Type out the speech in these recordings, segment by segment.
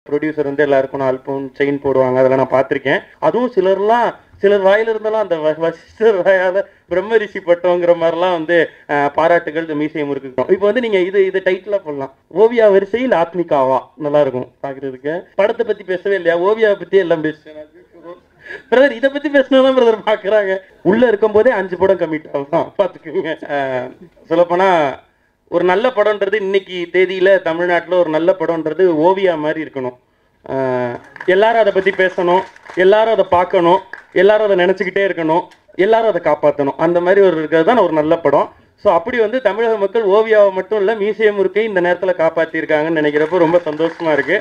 producer வந்து எல்லாருக்கும் நாலு பவுன் செயின் போடுவாங்க அதெல்லாம் நான் பார்த்துருக்கேன் அதுவும் சிலர்லாம் சிலர் வாயில இருந்தெல்லாம் அந்த வ- வசிஷ்டர் வாயால பிரம்ம ரிஷி பட்டோங்கிற மாதிரிலாம் வந்து அஹ், பாராட்டுகள் இந்த மீசையம் இருக்கு இப்போ வந்து நீங்க இது இது டைட்டிலா போடலாம் ஓவியா வரிசையில் ஆத்மிகாவா நல்லா இருக்கும் பாக்குறதுக்கு படத்தை பத்தி பேசவே இல்லையா ஓவியாவை பத்தி எல்லாம் பேசுறேன் பிரதர் இதை பத்தி பேசினா பிரதர் பாக்குறாங்க உள்ள இருக்கும் போதே அஞ்சு படம் கமிட் ஆகும் பாத்துக்கோங்க சொல்லப்போனா ஒரு நல்ல படம்ன்றது இன்னைக்கு தேதியில தமிழ்நாட்டுல ஒரு நல்ல படம்ன்றது ஓவியா மாதிரி இருக்கணும் ஆஹ் எல்லாரும் அதை பத்தி பேசணும் எல்லாரும் அதை பார்க்கணும் எல்லாரும் அதை நினைச்சுக்கிட்டே இருக்கணும் எல்லாரும் அதை காப்பாற்றணும் அந்த மாதிரி ஒரு இருக்கிறது தான் ஒரு நல்ல படம் ஸோ அப்படி வந்து தமிழக மக்கள் ஓவியாவை மட்டும் இல்லை மியூசியம் இருக்கை இந்த நேரத்தில் காப்பாற்றிருக்காங்கன்னு நினைக்கிறப்போ ரொம்ப சந்தோஷமா இருக்கு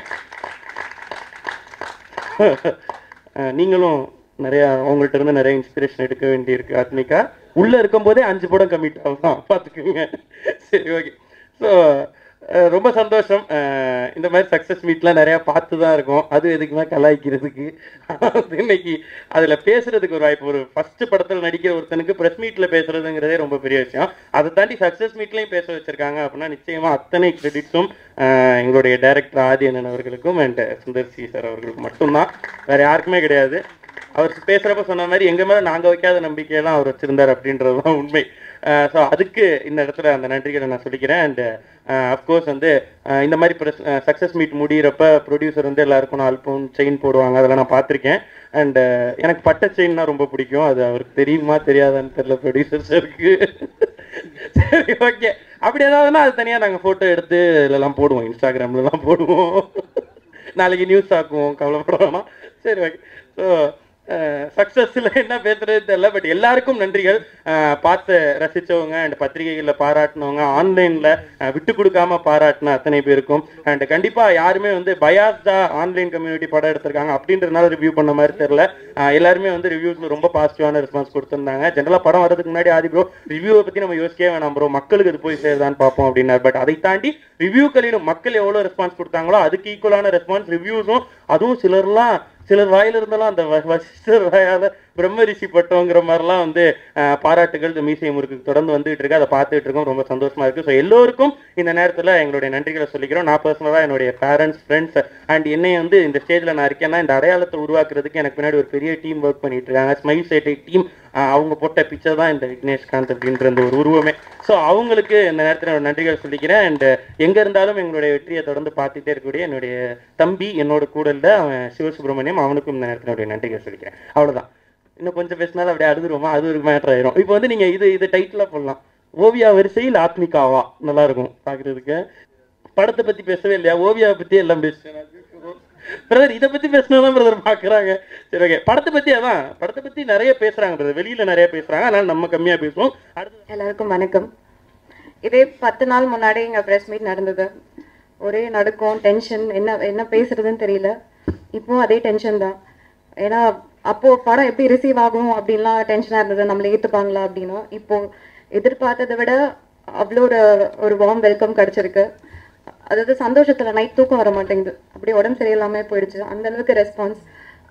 அஹ் நீங்களும் நிறைய அவங்கள்ட்ட இருந்து நிறைய இன்ஸ்பிரேஷன் எடுக்க வேண்டியிருக்கு ஆத்மிகா உள்ள இருக்கும்போதே அஞ்சு படம் கமிட் ஆகும் பார்த்துக்குங்க சரி ஓகே ஸோ ரொம்ப சந்தோஷம் அஹ் இந்த மாதிரி சக்ஸஸ் மீட்லாம் நிறைய பார்த்து தான் இருக்கோம் அது எதுக்குமே கலாய்க்கிறதுக்கு அது இன்னைக்கு அதில் பேசுறதுக்கு ஒரு வாய்ப்பு ஒரு ஃபர்ஸ்ட் படத்தில் நடிக்கிற ஒருத்தனுக்கு ப்ரெஸ் மீட்டில் பேசுறதுங்கிறதே ரொம்ப பெரிய விஷயம் அதை தாண்டி சக்ஸஸ் மீட்லையும் பேச வச்சிருக்காங்க அப்படின்னா நிச்சயமா அத்தனை கிரெடிட்ஸும் எங்களுடைய டைரக்டர் ஆதி அண்ணன் அவர்களுக்கும் அண்ட் சுந்தர் சி சார் அவர்களுக்கு மட்டும்தான் வேற யாருக்குமே கிடையாது அவர் பேசுறப்ப சொன்ன மாதிரி எங்க மேல நாங்க வைக்காத நம்பிக்கையெல்லாம் அவர் வச்சிருந்தார் அப்படின்றது தான் உண்மை ஸோ அதுக்கு இந்த இடத்துல அந்த நன்றிகளை நான் சொல்லிக்கிறேன் அண்ட் அஃப்கோர்ஸ் வந்து அஹ் இந்த மாதிரி சக்ஸஸ் மீட் முடியிறப்ப ப்ரொடியூசர் வந்து எல்லாருக்கும் நாலு பவுன் செயின் போடுவாங்க அதெல்லாம் நான் பார்த்துருக்கேன் அண்ட் எனக்கு பட்ட செயின்னா ரொம்ப பிடிக்கும் அது அவருக்கு தெரியுமா தெரியாதான்னு தெரியல ப்ரொடியூசர்ஸ் இருக்கு சரி ஓகே அப்படி ஏதாவதுன்னா அது தனியாக நாங்கள் ஃபோட்டோ எடுத்து இதெல்லாம் போடுவோம் இன்ஸ்டாகிராம்லலாம் போடுவோம் நாளைக்கு நியூஸ் ஆக்குவோம் கவலைப்பட வேணாம் சரி ஓகே ஸோ சக்ஸஸில் என்ன பேசுறது தெரியல பட் எல்லாருக்கும் நன்றிகள் அஹ், பார்த்து ரசிச்சவங்க அண்ட் பத்திரிகைகளில் பாராட்டினவங்க ஆன்லைனில் விட்டு கொடுக்காம பாராட்டின அத்தனை பேருக்கும் அண்ட் கண்டிப்பாக யாருமே வந்து பயாஸ்டா ஆன்லைன் கம்யூனிட்டி படம் எடுத்திருக்காங்க அப்படின்றதுனால ரிவ்யூ பண்ண மாதிரி தெரியல அஹ், எல்லாருமே வந்து ரிவ்யூஸ்ல ரொம்ப பாசிட்டிவான ரெஸ்பான்ஸ் கொடுத்துருந்தாங்க ஜென்ரலாக படம் வரதுக்கு முன்னாடி ஆதி ப்ரோ ரிவ்யூவை பற்றி நம்ம யோசிக்கவே வேணாம் ப்ரோ மக்களுக்கு அது போய் சேருதான்னு பார்ப்போம் அப்படின்னாரு பட் அதை தாண்டி ரிவ்யூக்களிலும் மக்கள் எவ்வளோ ரெஸ்பான்ஸ் கொடுத்தாங்களோ அதுக்கு ஈக்குவலான ரெஸ்பான்ஸ் ரிவ்யூஸும் அதுவும் சிலர்லாம் சிலர் வாயில இருந்தெல்லாம் அந்த வ- வசிஷ்டர் வாயால பிரம்ம ரிஷி பட்டோங்கிற மாதிரிலாம் வந்து அஹ், பாராட்டுகள் இந்த மீசை முறுக்கு தொடர்ந்து வந்துட்டு இருக்கு அதை பார்த்துட்டு இருக்கோம் ரொம்ப சந்தோஷமா இருக்கு ஸோ எல்லோருக்கும் இந்த நேரத்தில் எங்களுடைய நன்றிகளை சொல்லிக்கிறோம் நான் பர்சனலாக என்னுடைய பேரண்ட்ஸ் ஃப்ரெண்ட்ஸ் அண்ட் என்னை வந்து இந்த ஸ்டேஜில் நான் இருக்கேன்னா இந்த அடையாளத்தை உருவாக்குறதுக்கு எனக்கு பின்னாடி ஒரு பெரிய டீம் ஒர்க் பண்ணிட்டு இருக்காங்க ஸ்மைல் சேட்டை டீம் அவங்க போட்ட பிக்சர் தான் இந்த விக்னேஷ்காந்த் அப்படின்ற அந்த ஒரு உருவமே ஸோ அவங்களுக்கு இந்த நேரத்தில் என்னோட நன்றிகள் சொல்லிக்கிறேன் அண்ட் எங்கே இருந்தாலும் எங்களுடைய வெற்றியை தொடர்ந்து பார்த்துட்டே இருக்கக்கூடிய என்னுடைய தம்பி என்னோட கூட இல்ல அவன் சிவசுப்ரமணியம் அவனுக்கும் இந்த நேரத்தில் என்னுடைய நன்றிகள் சொல்லிக்கிறேன் அவ்வளவுதான் இன்னும் கொஞ்சம் பேசினாலும் அப்படியே அழுதுருவோமா அது ஒரு மேட்டர் ஆயிரும் இப்போ வந்து நீங்க இது இது டைட்டிலாக போடலாம் ஓவியா வரிசையில் ஆத்மிகாவா நல்லா இருக்கும் பார்க்கிறதுக்கு படத்தை பத்தி பேசவே இல்லையா ஓவியாவை பத்தி எல்லாம் பேசுறேன் பிரதர் இதை பத்தி பேசினா தான் பிரதர் பாக்குறாங்க சரி ஓகே படத்தை பத்தி அதான் படத்தை பத்தி நிறைய பேசுறாங்க பிரதர் வெளியில நிறைய பேசுறாங்க அதனால நம்ம கம்மியா பேசுவோம் அடுத்து எல்லாருக்கும் வணக்கம் இதே பத்து நாள் முன்னாடி எங்கள் ப்ரெஸ் மீட் நடந்தது ஒரே நடுக்கம் டென்ஷன் என்ன என்ன பேசுறதுன்னு தெரியல இப்போ அதே டென்ஷன் தான் ஏன்னா அப்போ படம் எப்படி ரிசீவ் ஆகும் அப்படின்லாம் டென்ஷனாக இருந்தது நம்மளை ஏற்றுப்பாங்களா அப்படின்னு இப்போ எதிர்பார்த்ததை விட அவ்வளோ ஒரு ஒரு வார்ம் வெல்கம் கிடச்சிருக்கு அதாவது சந்தோஷத்தில் நைட் தூக்கம் வர மாட்டேங்குது அப்படியே உடம்பு சரியில்லாமல் போயிடுச்சு அந்த அளவுக்கு ரெஸ்பான்ஸ்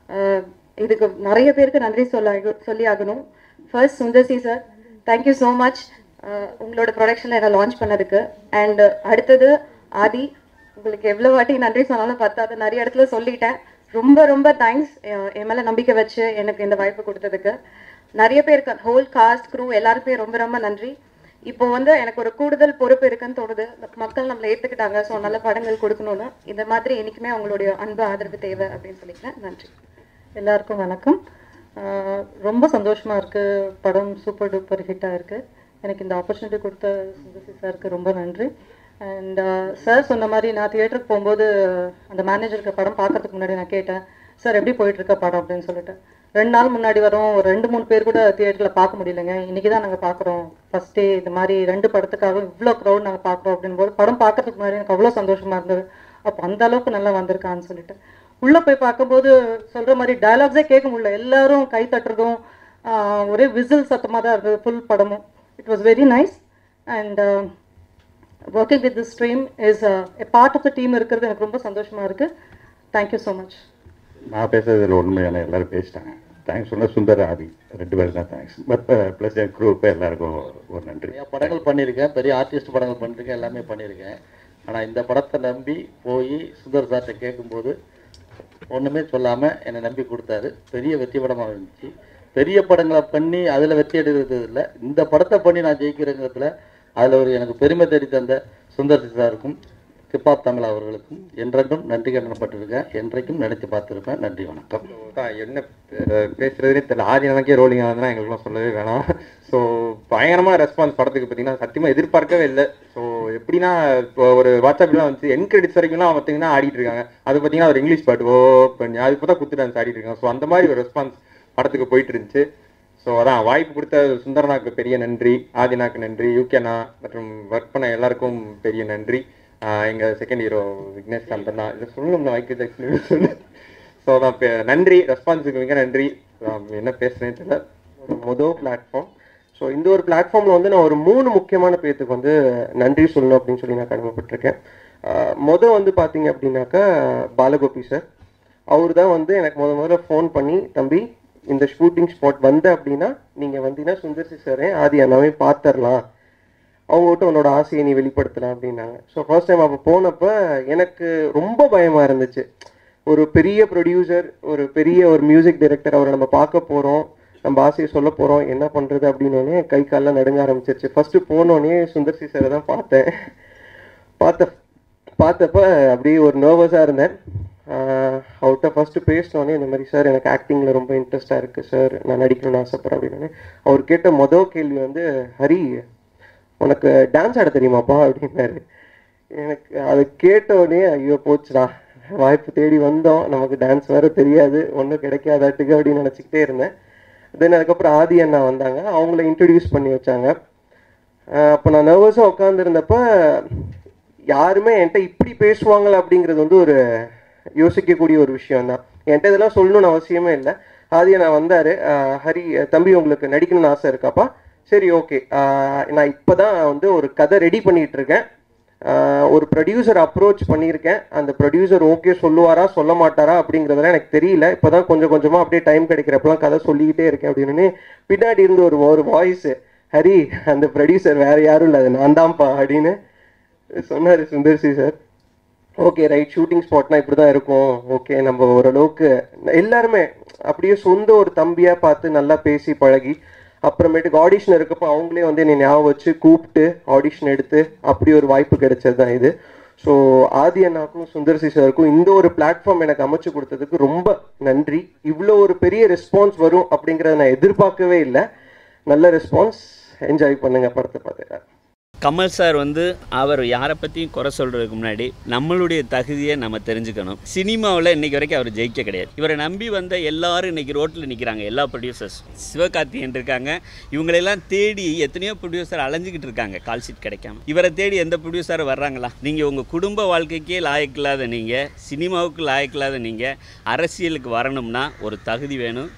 இதுக்கு நிறைய பேருக்கு நன்றி சொல்ல சொல்லி ஆகணும் first Sundar C sir thank you so much உங்களோட ப்ரொடக்ஷனில் என்னை லான்ச் பண்ணதுக்கு அண்ட் அடுத்தது ஆதி உங்களுக்கு எவ்வளோ வாட்டி நன்றி சொன்னாலும் பத்தாது நிறைய இடத்துல சொல்லிட்டேன் ரொம்ப ரொம்ப தேங்க்ஸ் என் மேலே நம்பிக்கை வச்சு எனக்கு இந்த வாய்ப்பு கொடுத்ததுக்கு நிறைய பேருக்கு ஹோல் காஸ்ட் க்ரூ எல்லாருக்குமே ரொம்ப ரொம்ப நன்றி இப்போ வந்து எனக்கு ஒரு கூடுதல் பொறுப்பு இருக்குன்னு தோணுது மக்கள் நம்மளை ஏற்றுக்கிட்டாங்க ஸோ நல்ல படங்கள் கொடுக்கணும்னு இந்த மாதிரி என்றைக்குமே அவங்களுடைய அன்பு ஆதரவு தேவை அப்படின்னு சொல்லிக்கிறேன் நன்றி எல்லாருக்கும் வணக்கம் ஆஹ் ரொம்ப சந்தோஷமா இருக்கு படம் சூப்பர் டூப்பர் ஹிட்டாக இருக்கு எனக்கு இந்த ஆப்பர்ச்சுனிட்டி கொடுத்த சுந்தசி சாருக்கு ரொம்ப நன்றி அண்ட் சார் சொன்ன மாதிரி நான் தியேட்டருக்கு போகும்போது அந்த மேனேஜருக்கு படம் பார்க்கறதுக்கு முன்னாடி நான் கேட்டேன் சார் எப்படி போயிட்டு இருக்க படம் அப்படின்னு சொல்லிட்டு ரெண்டு நாள் முன்னாடி வரோம் ஒரு ரெண்டு மூணு பேர் கூட தியேட்டரில் பார்க்க முடியலங்க இன்னைக்கு தான் நாங்கள் பார்க்குறோம் ஃபர்ஸ்ட் டே இந்த மாதிரி ரெண்டு படத்துக்காக இவ்வளோ க்ரௌட் நாங்கள் பார்க்குறோம் அப்படின் போது படம் பார்க்கறதுக்கு முன்னாடி எனக்கு அவ்வளோ சந்தோஷமா இருந்தது அப்போ அந்த அளவுக்கு நல்லா வந்திருக்கான்னு சொல்லிட்டு உள்ள போய் பார்க்கும்போது சொல்ற மாதிரி டயலாக்ஸே கேட்க முடியல எல்லாரும் கை தட்டுறதும் ஆஹ், ஒரே விசில் சத்தமாக தான் இருந்தது ஃபுல் படமும் it was very nice and working with this stream is a part of the team இருக்கிறது எனக்கு ரொம்ப சந்தோஷமா இருக்கு தேங்க்யூ ஸோ மச் நான் பேசுறதுல உண்மையான எல்லாரும் பேசிட்டாங்க தேங்க்ஸ் சொன்ன சுந்தர் ஆதி ரெண்டு பேரும் தான் தேங்க்ஸ் பட் ப்ளஸ் என் குரூப்பு எல்லாருக்கும் ஒரு நன்றி நிறைய படங்கள் பண்ணியிருக்கேன் பெரிய ஆர்டிஸ்ட் படங்கள் பண்ணியிருக்கேன் எல்லாமே பண்ணியிருக்கேன் ஆனால் இந்த படத்தை நம்பி போய் சுந்தர் சார்கிட்ட கேட்கும்போது ஒன்றுமே சொல்லாமல் என்னை நம்பி கொடுத்தாரு பெரிய வெற்றி படமாக இருந்துச்சு பெரிய படங்களை பண்ணி அதில் வெற்றி எடுக்கிறது இல்லை இந்த படத்தை பண்ணி நான் ஜெயிக்கிறேங்கிறதுல அதில் ஒரு எனக்கு பெருமை தேடி தந்த சுந்தர் சி சாருக்கும் ஹிப்ஹாப் தமிழ் அவர்களுக்கும் என்றென்றும் நன்றி கடனப்பட்டிருக்கேன் என்றைக்கும் நினைத்து பார்த்துருப்பேன் நன்றி வணக்கம் தான் என்ன பே- பேசுறதுனே தெரியல ஆதி எனக்கே ரோலிங் ஆகுதுன்னா எங்களுக்குலாம் சொல்லவே வேணாம் ஸோ பயங்கரமான ரெஸ்பான்ஸ் படத்துக்கு பார்த்தீங்கன்னா சத்தியமாக எதிர்பார்க்கவே இல்லை ஸோ எப்படின்னா இப்போ ஒரு வாட்ஸ்அப்லாம் வந்து என் கிரெடிட்ஸ் வரைக்கும்லாம் பார்த்தீங்கன்னா ஆடிட்டு இருக்காங்க அது பார்த்தீங்கன்னா ஒரு இங்கிலீஷ் பாட்டு ஓ பண்ணி அது இப்போ தான் குத்து டான்ஸ் ஆடிட்டு இருக்காங்க ஸோ அந்த மாதிரி ஒரு ரெஸ்பான்ஸ் படத்துக்கு போயிட்டு இருந்துச்சு ஸோ அதான் வாய்ப்பு கொடுத்த சுந்தரனாக்கு பெரிய நன்றி ஆதினாக்கு நன்றி யூகேனா மற்றும் ஒர்க் பண்ண எல்லாருக்கும் பெரிய நன்றி ஆஹ் எங்க செகண்ட் ஹீரோ விக்னேஷ் காந்தன் தான் இதை சொல்லணும் மைக்கேல் ஜாக்சன் சொல்லு ஸோ அதான் பே- நன்றி ரெஸ்பான்ஸுக்கு மிக நன்றி நான் என்ன பேசுறேன்னு தெரியல மொதல் பிளாட்ஃபார்ம் ஸோ இந்த ஒரு பிளாட்ஃபார்மில் வந்து நான் ஒரு மூணு முக்கியமான பேர்த்துக்கு வந்து நன்றி சொல்லணும் அப்படின்னு சொல்லி நான் கடமைப்பட்டிருக்கேன் ஆஹ் மொத வந்து பார்த்தீங்க அப்படின்னாக்கா பாலகோபி சார் அவர் தான் வந்து எனக்கு முத முதல்ல ஃபோன் பண்ணி தம்பி இந்த ஷூட்டிங் ஸ்பாட் வந்த அப்படின்னா நீங்கள் வந்தீங்கன்னா சுந்தர்சி சாரே ஆதி அண்ணாவே பார்த்துடலாம் அவங்ககிட்ட உன்னோட ஆசையை நீ வெளிப்படுத்தலாம் அப்படின்னாங்க ஸோ ஃபர்ஸ்ட் டைம் அப்போ போனப்போ எனக்கு ரொம்ப பயமாக இருந்துச்சு ஒரு பெரிய ப்ரொடியூசர் ஒரு பெரிய ஒரு மியூசிக் டைரக்டர் அவரை நம்ம பார்க்க போகிறோம் நம்ம ஆசையை சொல்ல போகிறோம் என்ன பண்ணுறது அப்படின்னோடனே கை கால்லாம் நடுங்க ஆரம்பிச்சிருச்சு ஃபர்ஸ்ட் போனோடனே சுந்தர்சி சாரை தான் பார்த்தேன் பார்த்த பார்த்தப்ப அப்படியே ஒரு நர்வஸாக இருந்தேன் ஆஹ் அவர்கிட்ட ஃபர்ஸ்ட் பேசினோடனே இந்த மாதிரி சார் எனக்கு ஆக்டிங்கில் ரொம்ப இன்ட்ரெஸ்டாக இருக்குது சார் நான் நடிக்கணும்னு ஆசைப்பட்றேன் அப்படின்னு அவர் கேட்ட மொதல் கேள்வி வந்து ஹரி உனக்கு டான்ஸ் ஆட தெரியுமாப்பா அப்படின்னாரு எனக்கு அதை கேட்டோடனே ஐயோ போச்சுடா வாய்ப்பு தேடி வந்தோம் நமக்கு டான்ஸ் வேற தெரியாது ஒன்றும் கிடைக்காதாட்டுக்கு அப்படின்னு நினச்சிக்கிட்டே இருந்தேன் தென் அதுக்கப்புறம் ஆதி அண்ணா வந்தாங்க அவங்கள இன்ட்ரடியூஸ் பண்ணி வச்சாங்க அப்போ நான் நர்வஸாக உட்காந்துருந்தப்ப யாருமே என்கிட்ட இப்படி பேசுவாங்களா அப்படிங்கிறது வந்து ஒரு யோசிக்கக்கூடிய ஒரு விஷயம் தான் என்கிட்ட இதெல்லாம் சொல்லணும்னு அவசியமே இல்லை ஆதியா நான் வந்தார் ஹரி தம்பி உங்களுக்கு நடிக்கணும்னு ஆசை இருக்காப்பா சரி ஓகே நான் இப்போ தான் வந்து ஒரு கதை ரெடி பண்ணிட்டு இருக்கேன் ஆஹ் ஒரு ப்ரொடியூசர் அப்ரோச் பண்ணியிருக்கேன் அந்த ப்ரொடியூசர் ஓகே சொல்லுவாரா சொல்ல மாட்டாரா அப்படிங்கிறதெல்லாம் எனக்கு தெரியல இப்போ தான் கொஞ்சம் கொஞ்சமாக அப்படியே டைம் கிடைக்கிறப்பெல்லாம் கதை சொல்லிக்கிட்டே இருக்கேன் அப்படின்னு பின்னாடி இருந்து ஒரு ஒரு வாய்ஸ் ஹரி அந்த ப்ரொடியூசர் வேற யாரும் இல்லை அது நான் தான்ப்பா அப்படின்னு சொன்னார் Sundar C sir okay right shooting ஸ்பாட்னா இப்படி தான் இருக்கும் ஓகே நம்ம ஓரளவுக்கு எல்லாருமே அப்படியே சொந்த ஒரு தம்பியாக பார்த்து நல்லா பேசி பழகி அப்புறமேட்டுக்கு ஆடிஷன் இருக்கப்போ அவங்களே வந்து என்னை ஞாபகம் வச்சு கூப்பிட்டு ஆடிஷன் எடுத்து அப்படி ஒரு வாய்ப்பு கிடைச்சது தான் இது ஸோ ஆதி அண்ணாக்கும் சுந்தர்சி சாருக்கும் இந்த ஒரு பிளாட்ஃபார்ம் எனக்கு அமைச்சு கொடுத்ததுக்கு ரொம்ப நன்றி இவ்வளோ ஒரு பெரிய ரெஸ்பான்ஸ் வரும் அப்படிங்கிறத நான் எதிர்பார்க்கவே இல்லை நல்ல ரெஸ்பான்ஸ் என்ஜாய் பண்ணுங்க படத்தை பார்த்து கமல் சார் வந்து அவர் யாரை பற்றியும் குறை சொல்கிறதுக்கு முன்னாடி நம்மளுடைய தகுதியை நம்ம தெரிஞ்சுக்கணும் சினிமாவில் இன்னைக்கு வரைக்கும் அவர் ஜெயிக்க கிடையாது இவரை நம்பி வந்த எல்லாரும் இன்னைக்கு ரோட்டில் நிற்கிறாங்க எல்லா ப்ரொடியூசர்ஸ் சிவகார்த்திகேயன் இருக்காங்க இவங்களெல்லாம் தேடி எத்தனையோ ப்ரொடியூசர் அலைஞ்சிக்கிட்டு இருக்காங்க கால் ஷீட் கிடைக்காம இவரை தேடி எந்த ப்ரொடியூசர் வர்றாங்களா நீங்கள் உங்கள் குடும்ப வாழ்க்கைக்கே லாயக்கில்லாத நீங்கள் சினிமாவுக்கு லாயக்கில்லாத நீங்கள் அரசியலுக்கு வரணும்னா ஒரு தகுதி வேணும்